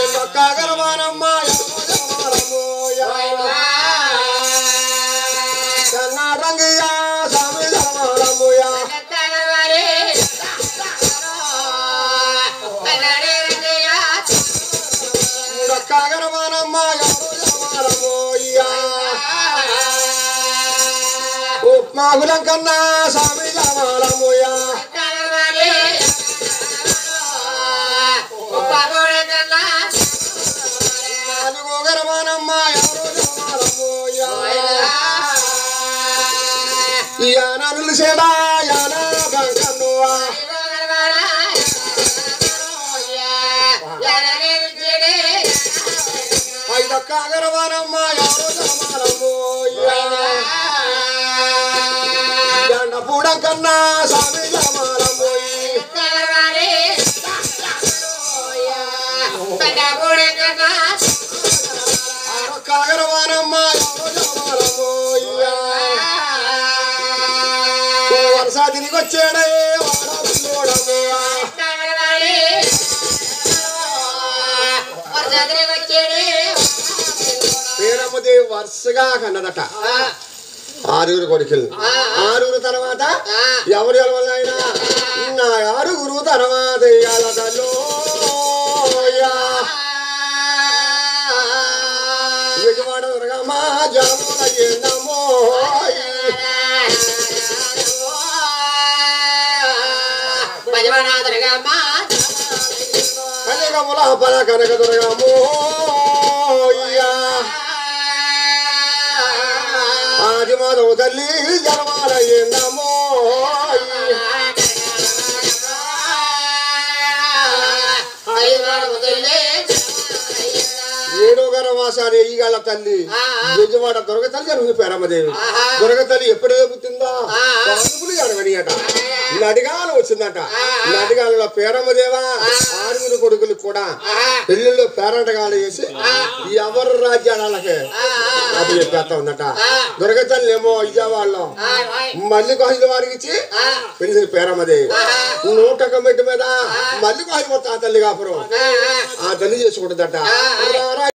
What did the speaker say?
ఎల్లొక్క గర్వానమ్మ కర్ణాటంగియా స్వామి గర్వానమ్మయ్యా మూడొక్క గర్వానమ్మ గర్వానమ్మయ్యా ఉప్మాగులం కన్నా స్వామి గర్వానమ్మయ్యా నాలుగో గర్వానమ్మ గర్వానమ్మయ్యా యానాలు సేడా యానా బంకన్నువా ఐదొక్క గర్వానమ్మ గర్వానమ్మయ్యా పూడం కన్నా స్వామి గర్వానమ్మయ్యా కాగరవానమ్మ వరుస తిరిగి వచ్చాడే పేరమ్మదేవి వరుసగా కన్నదట ఆరుగురు కొడుకులు ఆరుగురు తర్వాత ఎవరు ఎవరినైనా నా ఆరుగురు తర్వాత ఇయ్యాల తల్లో విజయవాడ దుర్గమ్మ జాముల ఎండమో కనకముల పద కనక దుర్గమ్మో ఆది మాధవ తల్లి జనమాల ఎండమో ఏడో గర్వాసారి ఈగల తల్లి విజయవాడ దుర్గ తల్లి జరుగుతుంది పేరమ్మదేవి దుర్గ తల్లి ఎప్పుడే పుట్టిందా పానుపులు జరగనియట నడిగాలు వచ్చిందట నడిగాలలో పేరమ్మదేవా ఆరుగురు కొడుకులు కూడా పెళ్లిళ్ళు పేరంటగాలు చేసి ఎవరు రాజ్యాలకే అది చెప్పేస్తా ఉందట దుర్గ తల్లి ఏమో విజయవాడలో మల్లి కోహిల వారికి ఇచ్చి పెళ్లి పేరమ్మదేవి నూట కమిటీ మీద మల్లి కోహిల తల్లి కాపురం ఆ తల్లి చేసుకుంటుందట రా- రా